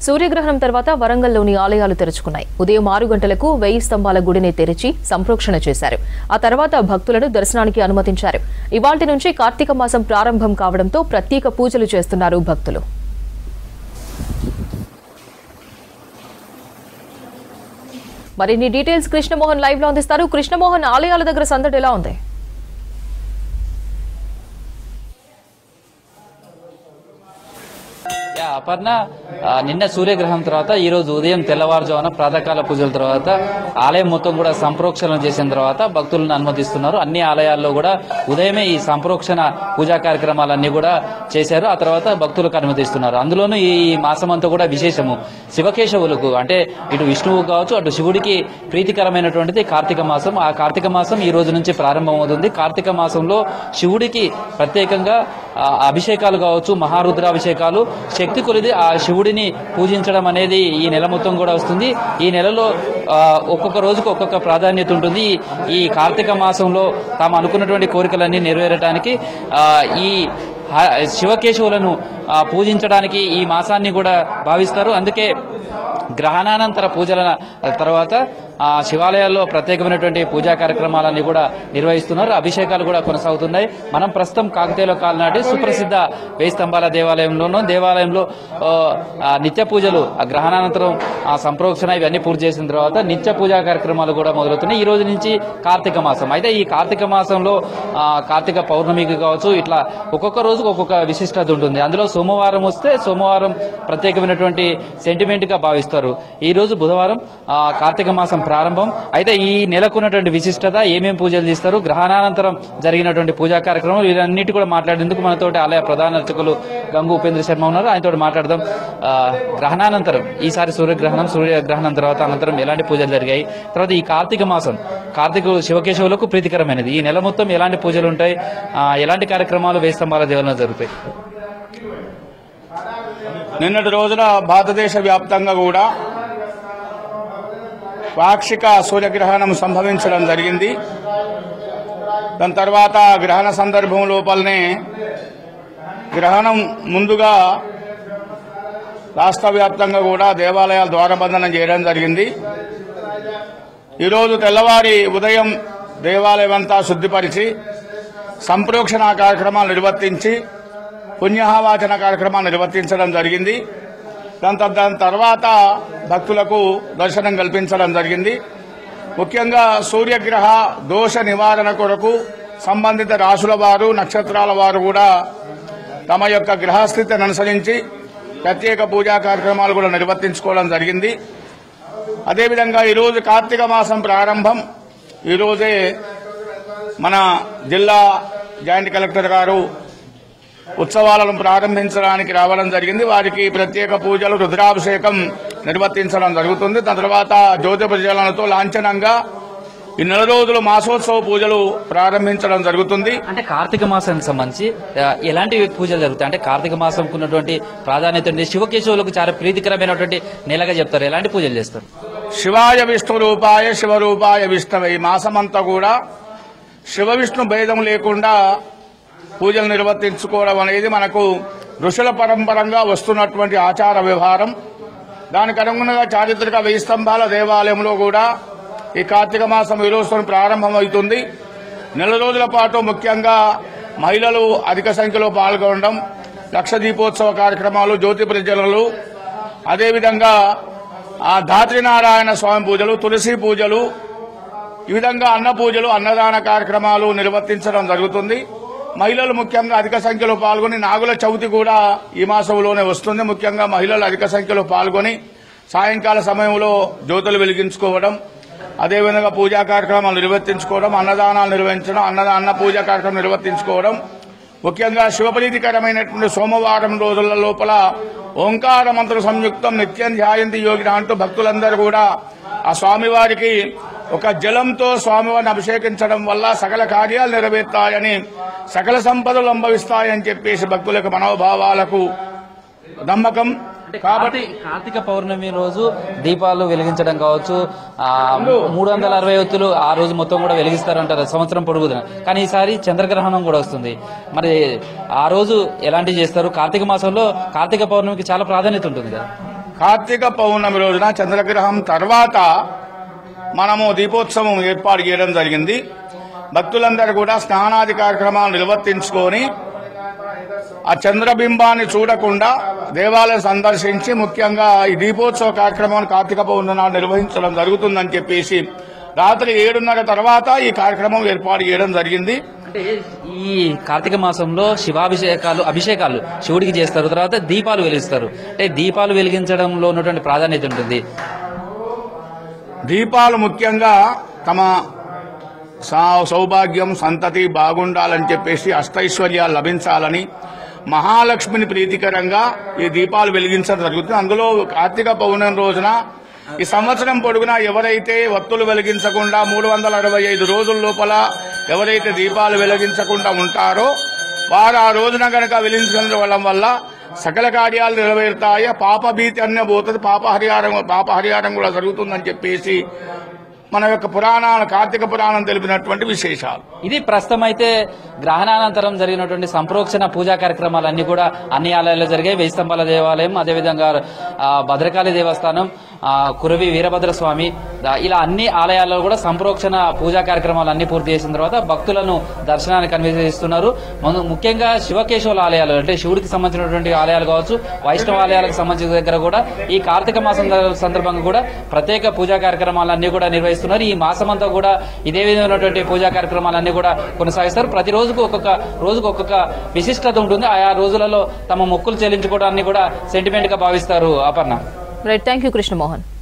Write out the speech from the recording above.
సూర్యగ్రహణం తర్వాత వరంగల్లోని ఆలయాలు తెరుచుకున్నాయి ఉదయం ఆరు గంటలకు వెయ్యి స్తంభాల గుడిని తెరిచి సంప్రోక్షణ చేశారు ఆ తర్వాత భక్తులను దర్శనానికి అనుమతించారు ఇవాల్టి నుంచి కార్తీక మాసం ప్రారంభం కావడంతో ప్రత్యేక పూజలు చేస్తున్నారు భక్తులు మరిన్ని డీటెయిల్స్ కృష్ణమోహన్ లైవ్ లో అందిస్తారు కృష్ణమోహన్ ఆలయాల దగ్గర సందడి ఎలా ఉంది యా, అపర్ణ ఆ, నిన్న సూర్యగ్రహణం తర్వాత ఈ రోజు ఉదయం తెల్లవారుజామున ప్రాతకాల పూజల తర్వాత ఆలయం మొత్తం కూడా సంప్రోక్షణ చేసిన తర్వాత భక్తులను అనుమతిస్తున్నారు అన్ని ఆలయాల్లో కూడా ఉదయమే ఈ సంప్రోక్షణ పూజా కార్యక్రమాలన్నీ కూడా చేశారు ఆ తర్వాత భక్తులకు అనుమతిస్తున్నారు అందులోనూ ఈ మాసం అంతా కూడా విశేషము శివకేశవులకు అంటే ఇటు విష్ణువు కావచ్చు అటు శివుడికి ప్రీతికరమైనటువంటిది కార్తీక మాసం ఆ కార్తీక మాసం ఈ రోజు నుంచి ప్రారంభమవుతుంది కార్తీక మాసంలో శివుడికి ప్రత్యేకంగా ఆ, అభిషేకాలు కావచ్చు మహారుద్రాభిషేకాలు శక్తి కొలిది ఆ శివుడిని పూజించడం అనేది ఈ నెల మొత్తం కూడా వస్తుంది ఈ నెలలో ఆ, ఒక్కొక్క రోజుకు ఒక్కొక్క ప్రాధాన్యత ఉంటుంది ఈ కార్తీక మాసంలో తాము అనుకున్నటువంటి కోరికలన్నీ నెరవేరటానికి ఆ, ఈ హ- శివకేశవులను ఆ, పూజించడానికి ఈ మాసాన్ని కూడా భావిస్తారు అందుకే గ్రహణానంతర పూజల తర్వాత ఆ శివాలయాల్లో ప్రత్యేకమైనటువంటి పూజా కార్యక్రమాలన్నీ కూడా నిర్వహిస్తున్నారు అభిషేకాలు కూడా కొనసాగుతున్నాయి మనం ప్రస్తుతం కాకతీయుల కాలనాటి సుప్రసిద్ధ వేయి స్తంభాల దేవాలయంలోనూ దేవాలయంలో ఆ, ఆ, నిత్య పూజలు ఆ గ్రహణానంతరం ఆ సంప్రోక్షణ ఇవన్నీ పూర్తి చేసిన తర్వాత నిత్య పూజా కార్యక్రమాలు కూడా మొదలవుతున్నాయి ఈ రోజు నుంచి కార్తీక మాసం అయితే ఈ కార్తీక మాసంలో ఆ, కార్తీక పౌర్ణమికి కావచ్చు ఇట్లా ఒక్కొక్క రోజుకు ఒక్కొక్క విశిష్టత ఉంటుంది అందులో సోమవారం వస్తే సోమవారం ప్రత్యేకమైనటువంటి సెంటిమెంట్ గా భావిస్తారు ఈ రోజు బుధవారం ఆ, కార్తీక మాసం ప్రారంభం అయితే ఈ నెలకున్నటువంటి విశిష్టత ఏమేం పూజలు చేస్తారు గ్రహణానంతరం జరిగినటువంటి పూజా కార్యక్రమాలు ఇవన్నిటి కూడా మాట్లాడేందుకు మనతోటి ఆలయ ప్రధాన అర్చకులు గంగు ఉపేంద్ర శర్మ ఉన్నారు ఆయనతో మాట్లాడదాం ఆ, గ్రహణానంతరం ఈసారి సూర్యగ్రహణం సూర్యగ్రహణం తర్వాత అనంతరం ఎలాంటి పూజలు జరిగాయి తర్వాత ఈ కార్తీక మాసం కార్తీక శివకేశవులకు ప్రీతికరమైనది ఈ నెల మొత్తం ఎలాంటి పూజలు ఉంటాయి ఆ, ఎలాంటి కార్యక్రమాలు వేస్తంభాల దేవాలయంలో జరుగుతాయి నిన్నటి రోజున భారతదేశ వ్యాప్తంగా కూడా పాక్షిక సూర్యగ్రహణం సంభవించడం జరిగింది దాని తర్వాత గ్రహణ సందర్భం లోపలనే గ్రహణం ముందుగా రాష్ట్ర వ్యాప్తంగా కూడా దేవాలయాల ద్వారబంధనం చేయడం జరిగింది ఈరోజు తెల్లవారి ఉదయం దేవాలయం అంతా శుద్ధిపరిచి సంప్రోక్షణ కార్యక్రమాలు నిర్వర్తించి పుణ్యహావాచన కార్యక్రమాన్ని నిర్వర్తించడం జరిగింది దాని త- దాని తర్వాత భక్తులకు దర్శనం కల్పించడం జరిగింది ముఖ్యంగా సూర్యగ్రహ దోష నివారణ కొరకు సంబంధిత రాశుల వారు నక్షత్రాల వారు కూడా తమ యొక్క గ్రహస్థితిని అనుసరించి ప్రత్యేక పూజా కార్యక్రమాలు కూడా నిర్వర్తించుకోవడం జరిగింది అదేవిధంగా ఈరోజు కార్తీక మాసం ప్రారంభం ఈరోజే మన జిల్లా జాయింట్ కలెక్టర్ గారు ఉత్సవాలను ప్రారంభించడానికి రావడం జరిగింది వారికి ప్రత్యేక పూజలు రుద్రాభిషేకం నిర్వర్తించడం జరుగుతుంది దాని తర్వాత జ్యోతి ప్రజలతో లాంఛనంగా ఈ నెల రోజులు మాసోత్సవ పూజలు ప్రారంభించడం జరుగుతుంది అంటే కార్తీక మాసానికి సంబంధించి ఆ, ఎలాంటి పూజలు జరుగుతాయి అంటే కార్తీక మాసం ఉన్నటువంటి ప్రాధాన్యత ఉంది శివకేశవులకు చాలా ప్రీతికరమైనటువంటి నెలగా చెప్తారు ఎలాంటి పూజలు చేస్తారు శివాయ విష్ణు రూపాయ శివరూపాయ విష్ణవే ఈ మాసమంతా కూడా శివ విష్ణు భేదం లేకుండా పూజలు నిర్వర్తించుకోవడం అనేది మనకు ఋషుల పరంపరంగా వస్తున్నటువంటి ఆచార వ్యవహారం దానికి అనుగుణంగా చారిత్రక వెయ్యి స్తంభాల దేవాలయంలో కూడా ఈ కార్తీక మాసం ఈ రోజుతో ప్రారంభమవుతుంది నెల రోజుల పాటు ముఖ్యంగా మహిళలు అధిక సంఖ్యలో పాల్గొనడం లక్ష దీపోత్సవ కార్యక్రమాలు జ్యోతి ప్రజ్వలలు అదేవిధంగా ఆ ధాత్రినారాయణ స్వామి పూజలు తులసి పూజలు ఈ విధంగా అన్న పూజలు అన్నదాన కార్యక్రమాలు నిర్వర్తించడం జరుగుతుంది మహిళలు ముఖ్యంగా అధిక సంఖ్యలో పాల్గొని నాగుల చవితి కూడా ఈ మాసంలోనే వస్తుంది ముఖ్యంగా మహిళలు అధిక సంఖ్యలో పాల్గొని సాయంకాల సమయంలో జ్యోతులు వెలిగించుకోవడం అదేవిధంగా పూజా కార్యక్రమాలు నిర్వర్తించుకోవడం అన్నదానాలు నిర్వహించడం అన్నద అన్న పూజా కార్యక్రమం నిర్వర్తించుకోవడం ముఖ్యంగా శివప్రీతికరమైనటువంటి సోమవారం రోజుల లోపల ఓంకార మంత్ర సంయుక్తం నిత్యం ధ్యాయంతి యోగిన అంటూ భక్తులందరూ కూడా ఆ స్వామివారికి ఒక జలంతో స్వామివారిని అభిషేకించడం వల్ల సకల కార్యాలు నెరవేరుతాయని సకల సంపదలు అనుభవిస్తాయని చెప్పేసి భక్తుల యొక్క మనోభావాలకు నమ్మకం అంటే కాబట్టి కార్తీక పౌర్ణమి రోజు దీపాలు వెలిగించడం కావచ్చు ఆ మూడు వందల అరవై ఒత్తులు ఆ రోజు మొత్తం కూడా వెలిగిస్తారంటారు సంవత్సరం పొడుగుదన కానీ ఈసారి చంద్రగ్రహణం కూడా వస్తుంది మరి ఆ రోజు ఎలాంటివి చేస్తారు కార్తీక మాసంలో కార్తీక పౌర్ణమికి చాలా ప్రాధాన్యత ఉంటుంది కదా కార్తీక పౌర్ణమి రోజున చంద్రగ్రహం తర్వాత మనము దీపోత్సవం ఏర్పాటు చేయడం జరిగింది భక్తులందరూ కూడా స్నానాది కార్యక్రమాలు నిర్వర్తించుకొని ఆ చంద్రబింబాన్ని చూడకుండా దేవాలయం సందర్శించి ముఖ్యంగా ఈ దీపోత్సవ కార్యక్రమాన్ని కార్తీక పౌర్ణమి నాడు నిర్వహించడం జరుగుతుందని చెప్పేసి రాత్రి ఏడున్నర తర్వాత ఈ కార్యక్రమం ఏర్పాటు చేయడం జరిగింది అంటే ఈ కార్తీక మాసంలో శివాభిషేకాలు అభిషేకాలు శివుడికి చేస్తారు తర్వాత దీపాలు వెలిగిస్తారు అంటే దీపాలు వెలిగించడంలో ఉన్నటువంటి ప్రాధాన్యత ఉంటుంది దీపాలు ముఖ్యంగా తమ సా- సౌభాగ్యం సంతతి బాగుండాలని చెప్పేసి అష్టైశ్వర్యాలు లభించాలని మహాలక్ష్మిని ప్రీతికరంగా ఈ దీపాలు వెలిగించడం జరుగుతుంది అందులో కార్తీక పౌర్ణమి రోజున ఈ సంవత్సరం పొడుగునా ఎవరైతే ఒత్తులు వెలిగించకుండా మూడు వందల అరవై ఐదు రోజుల లోపల ఎవరైతే దీపాలు వెలిగించకుండా ఉంటారో వారు ఆ రోజున గనక వెలిగించడం వల్ల సకల కార్యాలు నెరవేరుతాయి పాప భీతి అన్న పోతుంది పాపహరిహారం పాపహరిహారం కూడా జరుగుతుందని చెప్పేసి మన యొక్క పురాణాల కార్తీక పురాణం తెలిపినటువంటి విశేషాలు ఇది ప్రస్తుతం అయితే గ్రహణానంతరం జరిగినటువంటి సంప్రోక్షణ పూజా కార్యక్రమాలన్నీ కూడా అన్ని ఆలయాల్లో జరిగాయి వెయ్యి స్తంభాల దేవాలయం అదేవిధంగా ఆ, భద్రకాళి దేవస్థానం ఆ, కురవి వీరభద్ర స్వామి దా- ఇలా అన్ని ఆలయాల్లో కూడా సంప్రోక్షణ పూజా కార్యక్రమాలు అన్ని పూర్తి చేసిన తర్వాత భక్తులను దర్శనానికి అనుమతిస్తున్నారు మన- ముఖ్యంగా శివకేశవుల ఆలయాలు అంటే శివుడికి సంబంధించినటువంటి ఆలయాలు కావచ్చు వైష్ణవ ఆలయాలకు సంబంధించిన దగ్గర కూడా ఈ కార్తీక మాసం సందర్భంగా కూడా ప్రత్యేక పూజా కార్యక్రమాలన్నీ కూడా నిర్వహిస్తున్నారు ఈ మాసమంతా కూడా ఇదే విధమైనటువంటి పూజా కార్యక్రమాలన్నీ కూడా కొనసాగిస్తారు ప్రతి రోజుకు ఒక్కొక్క రోజుకు ఒక్కొక్క విశిష్టత ఉంటుంది ఆయా రోజులలో తమ మొక్కులు చెల్లించుకోవడాన్ని కూడా సెంటిమెంట్ గా భావిస్తారు Aparna right thank you Krishnamohan